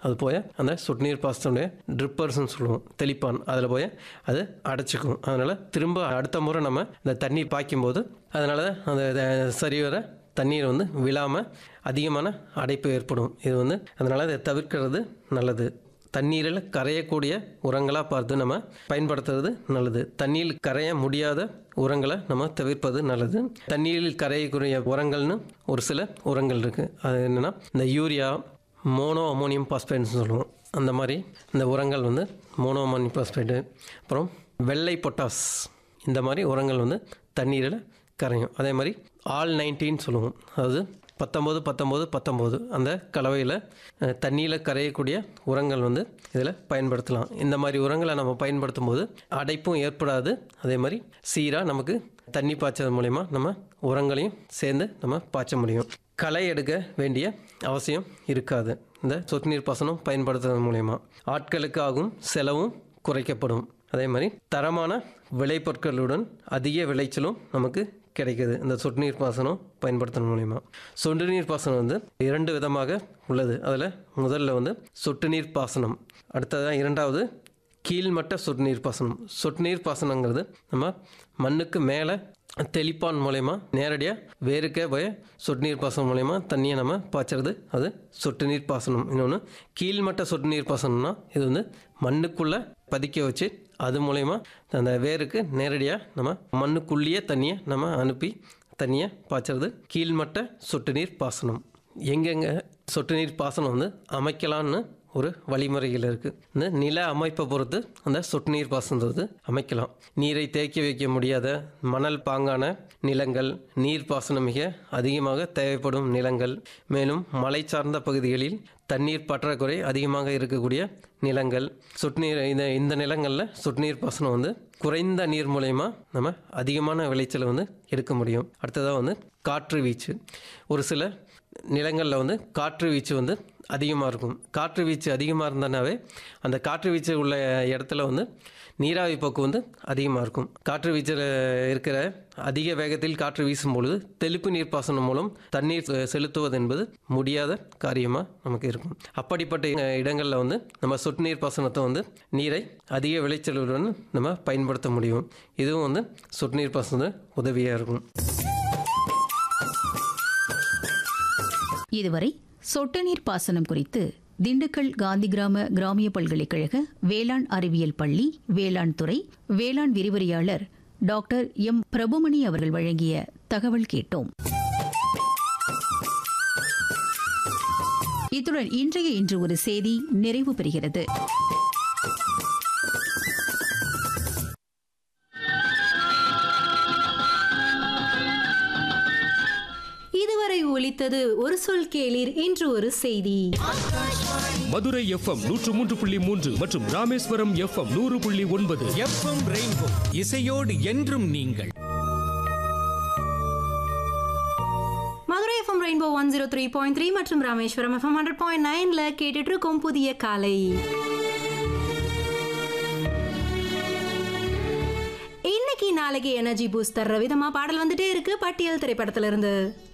அது போய் அந்த சொட்டு நீர் பாசனுடைய ட்ரிப்பர்ஸ்னு சொல்லுவோம் தெளிப்பான் அதில் போய் அது அடைச்சிக்கும் அதனால் திரும்ப அடுத்த முறை நம்ம இந்த தண்ணி பாய்க்கும்போது அதனால் அந்த இத- சரிவர தண்ணீர் வந்து விழாமல் அதிகமான அடைப்பு ஏற்படும் இது வந்து அதனால் அதை தவிர்க்கிறது நல்லது தண்ணீரில் கரையக்கூடிய உரங்களாக பார்த்து நம்ம பயன்படுத்துறது நல்லது தண்ணீரில் கரைய முடியாத உரங்களை நம்ம தவிர்ப்பது நல்லது தண்ணீரில் கரையக்கூடிய உரங்கள்னு ஒரு சில உரங்கள் இருக்குது அது என்னென்னா இந்த யூரியா மோனோ அமோனியம் பாஸ்பேட்னு சொல்லுவோம் அந்த மாதிரி இந்த உரங்கள் வந்து மோனோ அமோனியம் பாஸ்பேட்டு அப்புறம் வெள்ளை பொட்டாஸ் இந்த மாதிரி உரங்கள் வந்து தண்ணீரில் கரையும் அதே மாதிரி ஆல் நைன்டீன் சொல்லுவோம் அதாவது பத்தொம்போது பத்தொம்போது பத்தொம்போது அந்த கலவையில் தண்ணியில் கரையக்கூடிய உரங்கள் வந்து இதில் பயன்படுத்தலாம் இந்த மாதிரி உரங்களை நம்ம பயன்படுத்தும் போது அடைப்பும் ஏற்படாது அதே மாதிரி சீராக நமக்கு தண்ணி பாய்ச்சது மூலயமா நம்ம உரங்களையும் சேர்ந்து நம்ம பாய்ச்ச முடியும் களை எடுக்க வேண்டிய அவசியம் இருக்காது இந்த சொட்டு நீர் பாசனம் பயன்படுத்துறது மூலயமா ஆட்களுக்கு ஆகும் செலவும் குறைக்கப்படும் அதே மாதிரி தரமான விளைபொருட்களுடன் அதிக விளைச்சலும் நமக்கு கிடைக்குது இந்த சொட்டு நீர் பாசனம் பயன்படுத்துறது மூலிமா சொட்டு நீர் பாசனம் வந்து இரண்டு விதமாக உள்ளது அதில் முதல்ல வந்து சொட்டு நீர் பாசனம் அடுத்ததாக இரண்டாவது கீழ்மட்ட சொட்டு நீர் பாசனம் சொட்டு நீர் பாசனங்கிறது நம்ம மண்ணுக்கு மேலே தெளிப்பான் மூலயமா நேரடியாக வேருக்கே போய் சொட்டு நீர் பாசனம் மூலயமா தண்ணியை நம்ம பாய்ச்சறது அது சொட்டு நீர் பாசனம் இன்னொன்று கீழ்மட்ட சொட்டு நீர் பாசனம்னா இது வந்து மண்ணுக்குள்ளே பதிக்க வச்சு அது மூலயமா அந்த வேருக்கு நேரடியாக நம்ம மண்ணுக்குள்ளேயே தண்ணியை நம்ம அனுப்பி தண்ணியை பாய்ச்சறது கீழ்மட்ட சொட்டு நீர் பாசனம் எங்கெங்க சொட்டு நீர் பாசனம் வந்து அமைக்கலான்னு ஒரு வழிமுறைகள் இருக்குது இந்த நில அமைப்பை பொறுத்து அந்த சொட்டு நீர் பாசனது அமைக்கலாம் நீரை தேக்கி வைக்க முடியாத மணல் பாங்கான நிலங்கள் நீர் பாசனம் மிக அதிகமாக தேவைப்படும் நிலங்கள் மேலும் மலை சார்ந்த பகுதிகளில் தண்ணீர் பற்றாக்குறை அதிகமாக இருக்கக்கூடிய நிலங்கள் சொட்டு நீர் இந்த இந்த நிலங்களில் சொட்டு நீர் பாசனம் வந்து குறைந்த நீர் மூலயமா நம்ம அதிகமான விளைச்சலை வந்து எடுக்க முடியும் அடுத்ததாக வந்து காற்று வீச்சு ஒரு சில நிலங்களில் வந்து காற்று வீச்சு வந்து அதிகமாக இருக்கும் காற்று வீச்சு அதிகமாக இருந்தனாவே அந்த காற்று வீச்சு உள்ள இடத்துல வந்து நீராவி போக்கு வந்து அதிகமாக இருக்கும் காற்று வீச்சில் இருக்கிற அதிக வேகத்தில் காற்று வீசும் பொழுது தெளிப்பு நீர் பாசனம் மூலம் தண்ணீர் செ- செலுத்துவது என்பது முடியாத காரியமாக நமக்கு இருக்கும் அப்படிப்பட்ட இ- இடங்களில் வந்து நம்ம சொட்டு நீர் பாசனத்தை வந்து நீரை அதிக விளைச்சலுடன் நம்ம பயன்படுத்த முடியும் இதுவும் வந்து சொட்டு நீர் பாசனம் உதவியாக இருக்கும் இதுவரை சொட்டு நீர் பாசனம் குறித்து திண்டுக்கல் காந்தி கிராம கிராமிய பல்கலைக்கழக வேளாண் அறிவியல் பள்ளி வேளாண் துறை வேளாண் விரிவுரையாளர் டாக்டர் எம் பிரபுமணி அவர்கள் வழங்கிய தகவல் கேட்டோம் இத்துடன் இன்றைய இன்று ஒரு செய்தி நிறைவு பெறுகிறது இதுவரை ஒலித்தது ஒரு சொல் கேளீர் இன்று ஒரு செய்தி மதுரை எஃப்எம் நூற்று மூன்று புள்ளி மூன்று மற்றும் ராமேஸ்வரம் எஃப்எம் நூறு புள்ளி ஒன்பது எஃப்எம் ரெயின்போ இசையோடு என்றும் நீங்கள் Madurai FM rainbow one zero three point three மற்றும் ராமேஸ்வரம் எஃப்எம் ஹண்ட்ரட் பாயிண்ட் நைன்ல கேட்டுட்டு இருக்கோம் புதிய காலை இன்னைக்கு நாளைக்கு எனர்ஜி பூஸ்ட் தர்ற விதமா பாடல் வந்துட்டே இருக்கு பட்டியல் திரைப்படத்துல இருந்து